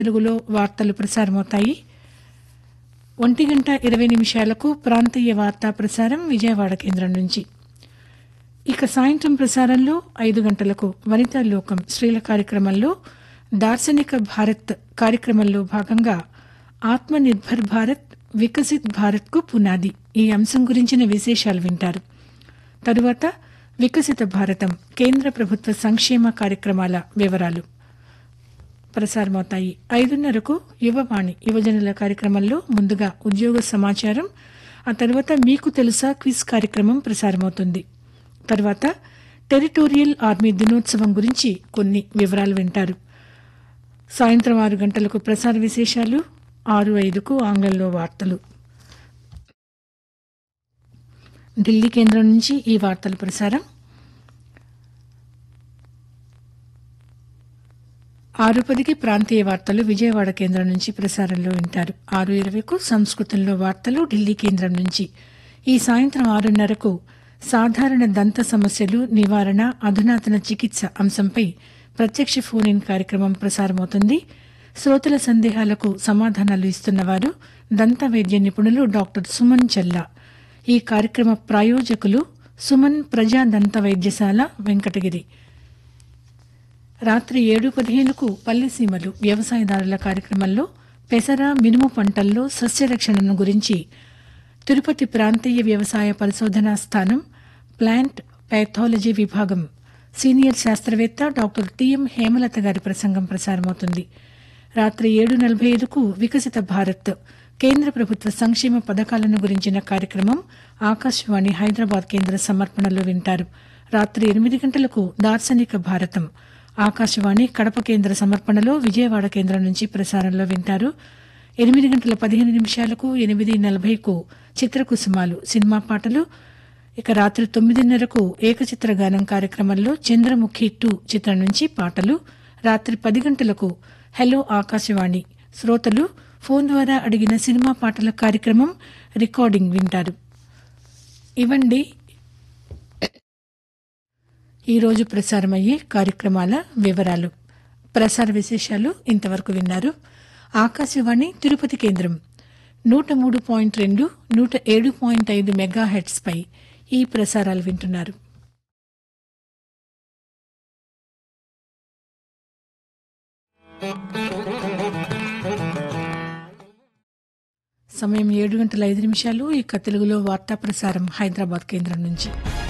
తెలుగులో వార్తలు ప్రసారమవుతాయి ఒంటి గంట ఇరవై నిమిషాలకు ప్రాంతీయ వార్తా ప్రసారం విజయవాడ కేంద్రం నుంచి ఇక సాయంత్రం ప్రసారంలో ఐదు గంటలకు వనితా లోకం స్త్రీల కార్యక్రమంలో దార్శనిక భారత్ కార్యక్రమంలో భాగంగా ఆత్మ నిర్భర్ భారత్ వికసిత్ భారత్కు పునాది ఈ అంశం గురించిన విశేషాలు వింటారు తరువాత వికసిత భారతం కేంద్ర ప్రభుత్వ సంక్షేమ కార్యక్రమాల వివరాలు ప్రసారమవుతాయి ఐదున్నరకు యువవాణి యువజనుల కార్యక్రమంలో ముందుగా ఉద్యోగ సమాచారం ఆ తర్వాత మీకు తెలుసా క్విజ్ కార్యక్రమం ప్రసారమవుతుంది తర్వాత టెరిటోరియల్ ఆర్మీ దినోత్సవం గురించి కొన్ని వివరాలు వింటారు సాయంత్రం ఆరు గంటలకు ప్రసార విశేషాలు ఆరు ఐదుకు ఆంగ్లంలో వార్తలు ఢిల్లీ కేంద్రం నుంచి ఈ వార్తల ప్రసారం ఆరు పదికి ప్రాంతీయ వార్తలు విజయవాడ కేంద్రం నుంచి ప్రసారంలో వింటారు ఆరు ఇరవైకు సంస్కృతంలో వార్తలు ఢిల్లీ కేంద్రం నుంచి ఈ సాయంత్రం ఆరున్నరకు సాధారణ దంత సమస్యలు నివారణ అధునాతన చికిత్స అంశంపై ప్రత్యక్ష ఫోన్ ఇన్ కార్యక్రమం ప్రసారమవుతుంది శ్రోతల సందేహాలకు సమాధానాలు ఇస్తున్నవారు దంత వైద్య నిపుణులు డాక్టర్ సుమన్ చెల్లా ఈ కార్యక్రమ ప్రాయోజకులు సుమన్ ప్రజా దంత వైద్యశాల వెంకటగిరి రాత్రి ఏడు పదిహేనుకు పల్లెసీమలు వ్యవసాయదారుల కార్యక్రమంలో పెసర మినుము పంటల్లో సస్యరక్షణను గురించి తిరుపతి ప్రాంతీయ వ్యవసాయ పరిశోధనా స్థానం ప్లాంట్ పాథాలజీ విభాగం సీనియర్ శాస్త్రవేత్త డాక్టర్ టిఎం హేమలత గారి ప్రసంగం ప్రసారమవుతుంది రాత్రి ఏడు నలభై ఐదుకు వికసిత భారత్ కేంద్ర ప్రభుత్వ సంక్షేమ పథకాలను గురించిన కార్యక్రమం ఆకాశవాణి హైదరాబాద్ కేంద్ర సమర్పణలో వింటారు రాత్రి ఎనిమిది గంటలకు దార్శనిక భారతం ఆకాశవాణి కడప కేంద్ర సమర్పణలో విజయవాడ కేంద్రం నుంచి ప్రసారంలో వింటారు ఎనిమిది గంటల పదిహేను నిమిషాలకు ఎనిమిది నలభైకు చిత్రకుసుమాలు సినిమా పాటలు ఇక రాత్రి తొమ్మిదిన్నరకు ఏకచిత్ర గానం కార్యక్రమంలో చంద్రముఖి టూ చిత్రం నుంచి పాటలు రాత్రి పది గంటలకు హలో ఆకాశవాణి శ్రోతలు ఫోన్ ద్వారా అడిగిన సినిమా పాటల కార్యక్రమం రికార్డింగ్ వింటారు ఇవండి ఈరోజు ప్రసారమయ్యే కార్యక్రమాల వివరాలు ప్రసార విశేషాలు ఇంతవరకు విన్నారు ఆకాశవాణి తిరుపతి కేంద్రం నూట మూడు పాయింట్ రెండు నూట ఏడు పాయింట్ ఐదు మెగా పై ఈ ప్రసారాలు వింటున్నారు సమయం ఏడు గంటల ఐదు నిమిషాలు ఇక తెలుగులో వార్తా ప్రసారం హైదరాబాద్ కేంద్రం నుంచి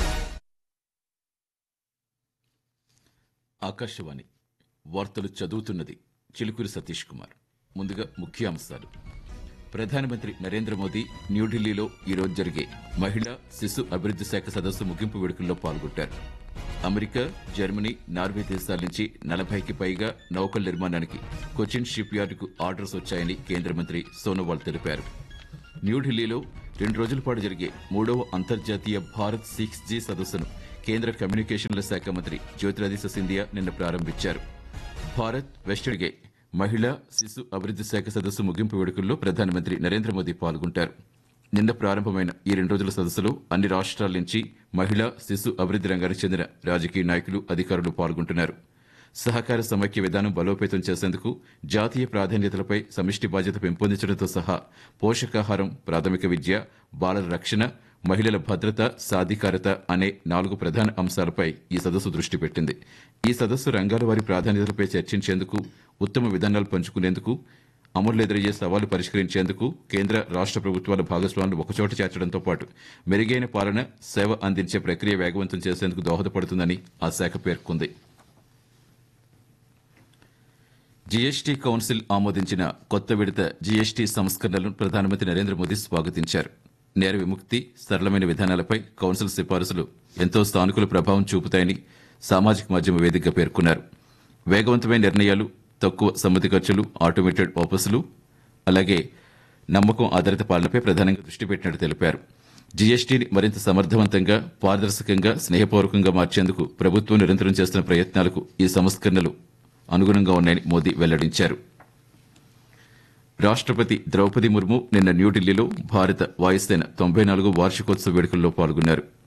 ఆకాశవాణి వార్తలు చదువుతున్నది చిలుకూరి సతీష్ కుమార్ ముందుగా ముఖ్యాంశాలు ప్రధానమంత్రి నరేంద్ర మోదీ న్యూఢిల్లీలో ఈరోజు జరిగే మహిళా శిశు అభివృద్ది శాఖ సదస్సు ముగింపు వేడుకల్లో పాల్గొంటారు అమెరికా జర్మనీ నార్వే దేశాల నుంచి నలభైకి పైగా నౌకల నిర్మాణానికి కొచ్చిన్ షిప్ యార్డుకు ఆర్డర్స్ వచ్చాయని కేంద్ర మంత్రి సోనోవాల్ తెలిపారు న్యూఢిల్లీలో రెండు రోజుల పాటు జరిగే మూడవ అంతర్జాతీయ భారత్ సిక్స్ జీ సదస్సును కేంద్ర కమ్యూనికేషన్ల శాఖ మంత్రి జ్యోతిరాదిత్య సింధియా నిన్న ప్రారంభించారు భారత్ వెస్టర్గే మహిళా శిశు అభివృద్ది శాఖ సదస్సు ముగింపు వేడుకల్లో ప్రధానమంత్రి నరేంద్ర మోదీ పాల్గొంటారు నిన్న ప్రారంభమైన ఈ రెండు రోజుల సదస్సులో అన్ని రాష్ట్రాల నుంచి మహిళా శిశు అభివృద్ది రంగానికి చెందిన రాజకీయ నాయకులు అధికారులు పాల్గొంటున్నారు సహకార సమైక్య విధానం బలోపేతం చేసేందుకు జాతీయ ప్రాధాన్యతలపై సమిష్టి బాధ్యత పెంపొందించడంతో సహా పోషకాహారం ప్రాథమిక విద్య బాలల రక్షణ మహిళల భద్రత సాధికారత అనే నాలుగు ప్రధాన అంశాలపై ఈ సదస్సు దృష్టి పెట్టింది ఈ సదస్సు రంగాల వారి ప్రాధాన్యతలపై చర్చించేందుకు ఉత్తమ విధానాలు పంచుకునేందుకు అమలు ఎదురయ్యే సవాలు పరిష్కరించేందుకు కేంద్ర రాష్ట్ర ప్రభుత్వాల భాగస్వాములు ఒకచోట చేర్చడంతో పాటు మెరుగైన పాలన సేవ అందించే ప్రక్రియ వేగవంతం చేసేందుకు దోహదపడుతుందని ఆ శాఖ పేర్కొంది జీఎస్టీ కౌన్సిల్ ఆమోదించిన కొత్త విడత జీఎస్టీ సంస్కరణలను ప్రధానమంత్రి నరేంద్ర మోదీ స్వాగతించారు నేర విముక్తి సరళమైన విధానాలపై కౌన్సిల్ సిఫారసులు ఎంతో సానుకూల ప్రభావం చూపుతాయని సామాజిక మాధ్యమ వేదికగా పేర్కొన్నారు వేగవంతమైన నిర్ణయాలు తక్కువ సమ్మతి ఖర్చులు ఆటోమేటెడ్ వాపసులు అలాగే నమ్మకం ఆధారిత పాలనపై ప్రధానంగా దృష్టి పెట్టినట్టు తెలిపారు జీఎస్టీని మరింత సమర్థవంతంగా పారదర్శకంగా స్నేహపూర్వకంగా మార్చేందుకు ప్రభుత్వం నిరంతరం చేస్తున్న ప్రయత్నాలకు ఈ సంస్కరణలు అనుగుణంగా ఉన్నాయని మోదీ వెల్లడించారు రాష్ట్రపతి ద్రౌపది ముర్ము నిన్న న్యూఢిల్లీలో భారత వాయుసేన తొంభై నాలుగు వార్షికోత్సవ వేడుకల్లో పాల్గొన్నారు